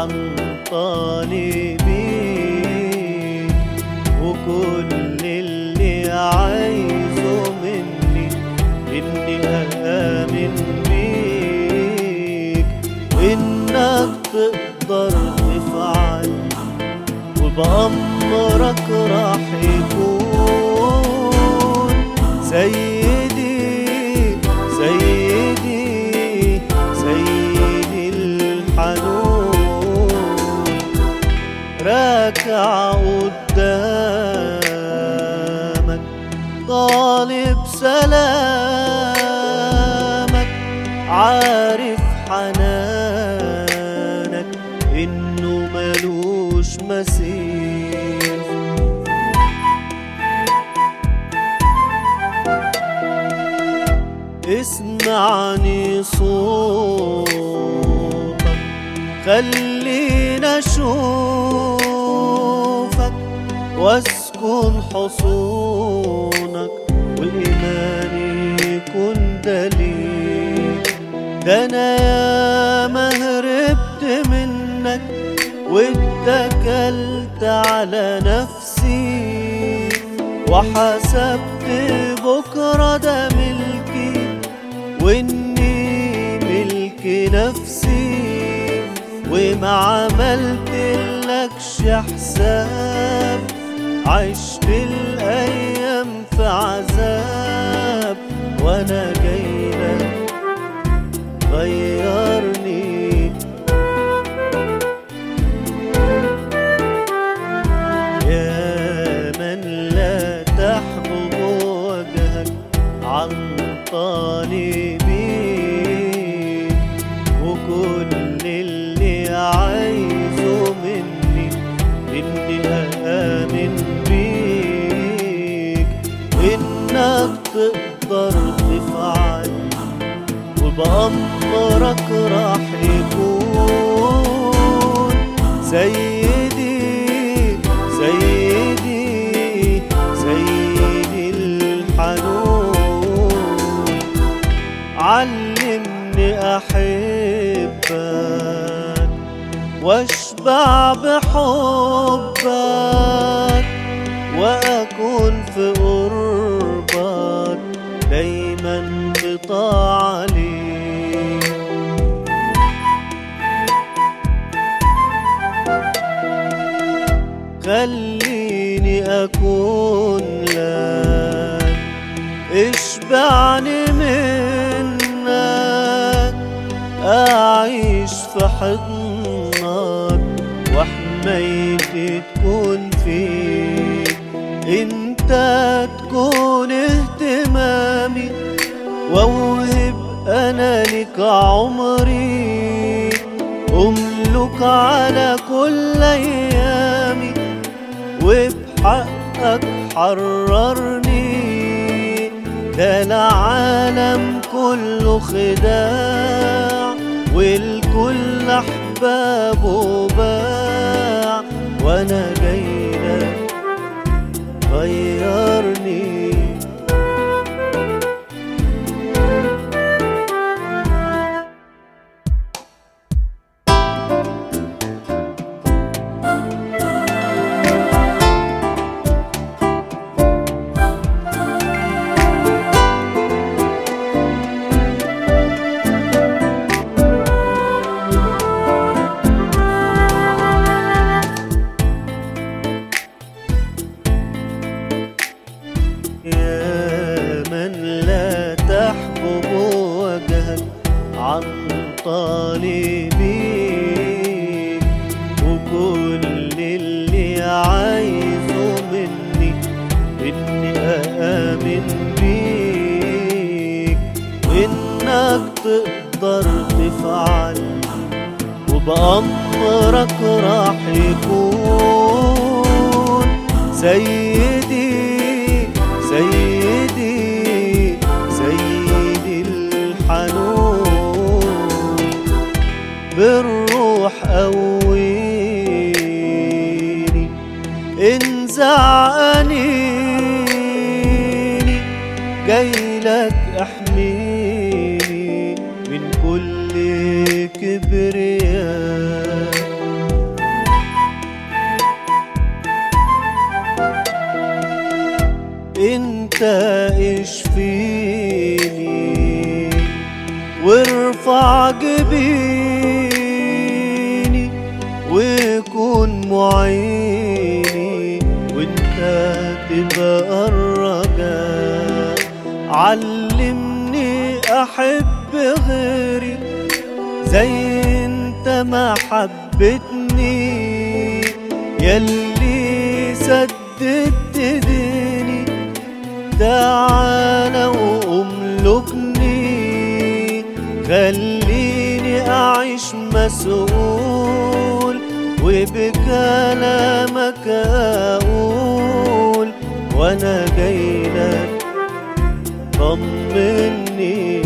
عن طالبي وكل اللي عايزه مني إني آمن بيك إنك تقدر تفعل وبأمرك راح يكون سيدي سيدي سيدي الحنون راكع قدامك طالب سلامك عارف حنانك انه ملوش مثيل اسمعني صوتك خلينا اشوفك واسكن حصونك والايمان يكون دليل ده انا يا ما هربت منك واتكلت على نفسي وحسبت بكره ده ملكي واني ملك نفسي وما عملت لكش حساب عشت الايام في عذاب وانا جايلك غيرني يا من لا تحجب وجهك عن طالبي وكل اللي عايزه مني إني آمن بيك إنك تقدر تفعل وبأمرك راح يكون سيدي سيدي سيدي الحنون علمني أحبك واشبع بحبك وأكون في قربك دايما بطاعة ليك خليني أكون لك اشبعني منك أعيش في حضنك وحمايتي تكون فيك انت تكون اهتمامي واوهب انا لك عمري املك على كل ايامي وبحقك حررني ده العالم كله خداع والكل احبابه باع وانا جايلك غيرني يا من لا تحجب وجهك عن طالبي وكل اللي عايزه مني اني آمن بيك وانك تقدر تفعل وبأمرك راح يكون سيدي سيدي سيدي الحنون بالروح قويني انزع انيني جايلك احميني من كل كبرياء حبيني وكون معيني وانت تبقى الرجاء علمني احب غيري زي انت ما حبتني يلي سددت ديني تعالى واملكني خليني اعيش مسؤول وبكلامك اقول وانا جايلك طمني